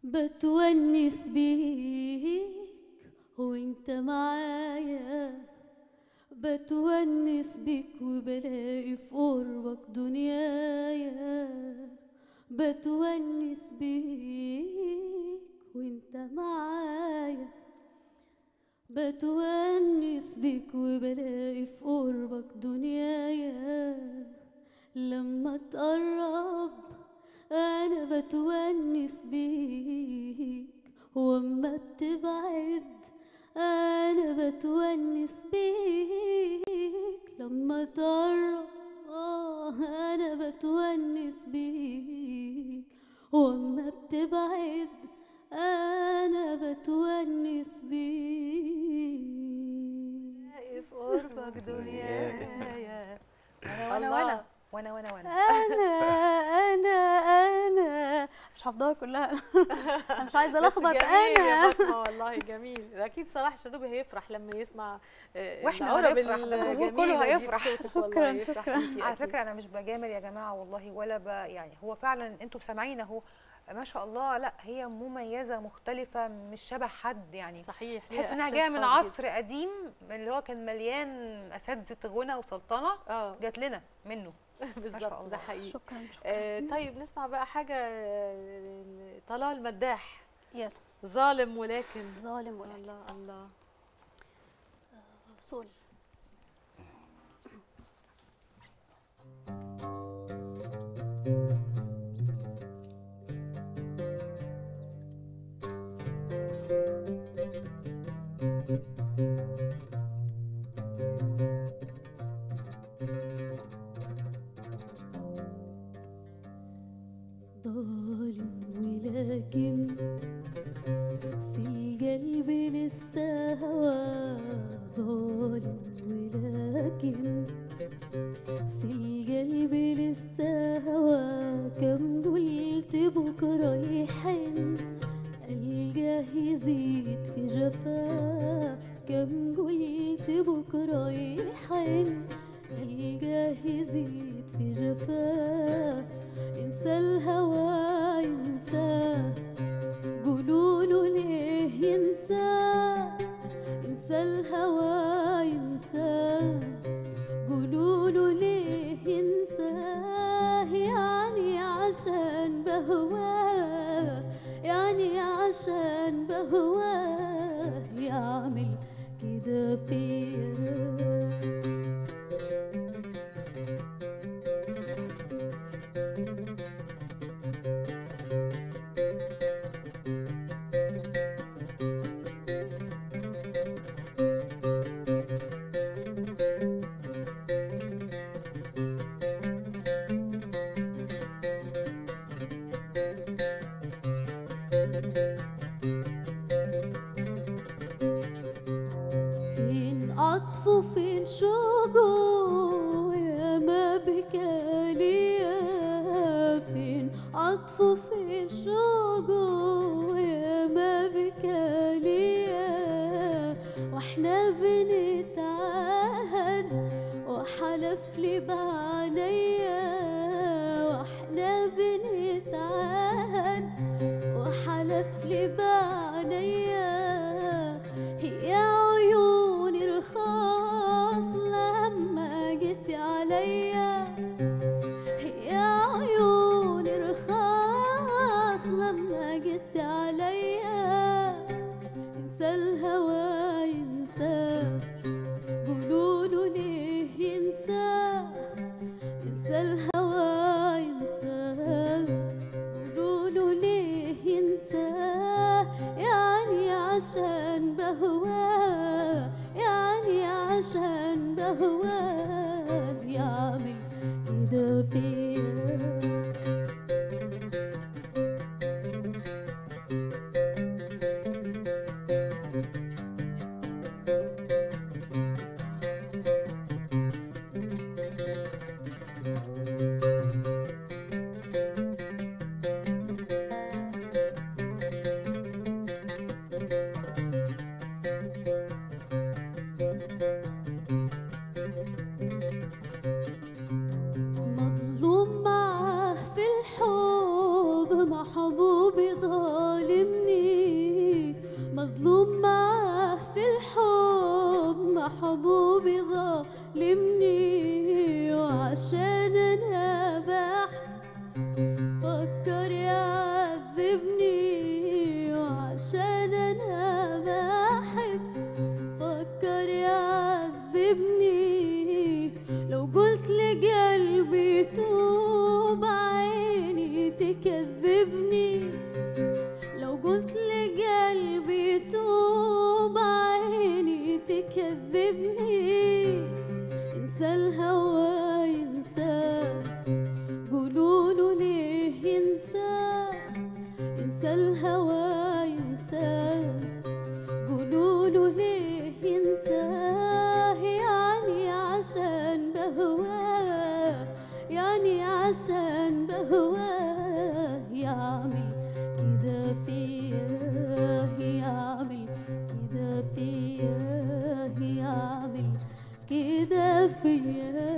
بتونس بيك وانت معايا بتونس بيك وبلاقي في قربك دنيايا بتونس بيك وانت معايا بتونس بيك وبلاقي في قربك دنيايا لما تقرب انا بتونس بيك واما بتبعد انا بتونس بيك لما تقرب آه انا بتونس بيك واما بتبعد انا بتونس بيك في قربك دنيايا وانا وانا الله. وانا وانا وانا وانا انا انا انا مش حافظاها كلها انا مش عايزه بس الخبط جميل يا انا فاطمه والله جميل اكيد صلاح الشنوبي هيفرح لما يسمع آه، وإحنا العرب هنفرح، ده الجمهور الجميلة كله دي هيفرح. بصوتك والله، شكراً، يفرح شكراً. بيكي على أكيد. فكره انا مش بجامل يا جماعه والله ولا ب يعني هو فعلا انتوا سامعين اهو ما شاء الله لا هي مميزه مختلفه مش شبه حد يعني صحيح ليها تحس انها إحساس جايه من خاص عصر قديم اللي هو كان مليان اساتذه غنى وسلطنه جداً. اه جات لنا منه بالظبط الله. ده حقيقي شكرا شكرا آه، طيب نسمع بقى حاجه آه، طلال مداح يلا ظالم ولكن ظالم ولا الله الله صول ظالم ولكن في القلب لسه هوى ظالم ولكن في القلب لسه هوى كم قلت بكرة يحن ألقاه يزيد في جفاه كم قلت بكرة يحن ألقاه يزيد في جفاه انسى الهوى ينساه قولوله ليه ينساه انسى الهوى ينساه قولوله ليه ينساه يعني عشان بهواه يعني عشان بهواه يعمل كده فيا فين عطفه فين شوقه يا ما بكاليا فين عطفه فين شوقه يا ما بكاليا واحنا بنتعهد وحلف لي بعينيا واحنا بنتعهد وحلف لي بعينيا هي عيوني رخاص لما قسي عليا هي عيوني رخاص لما قسي عليا انسى الهوى ينساه قولوله ليه ينساه انسى الهوى ينساه قولوله ليه ينساه يعني عشان بهواه يعني عشان بهواه يعمل كده فيا محبوبي ظالمني وعشان انا بحب فكر يعذبني وعشان انا بحب فكر يعذبني لو قلت لقلبي توب عيني تكذبني لو قلت لقلبي توب عيني تكذبني انسى الهوى ينساه قولوله ليه ينساه انسى الهوى ينساه قولوله ليه ينساه يعني عشان بهواه يعني عشان بهواه يعمل كده فياه يعمل كده فياه يعمل كده فياه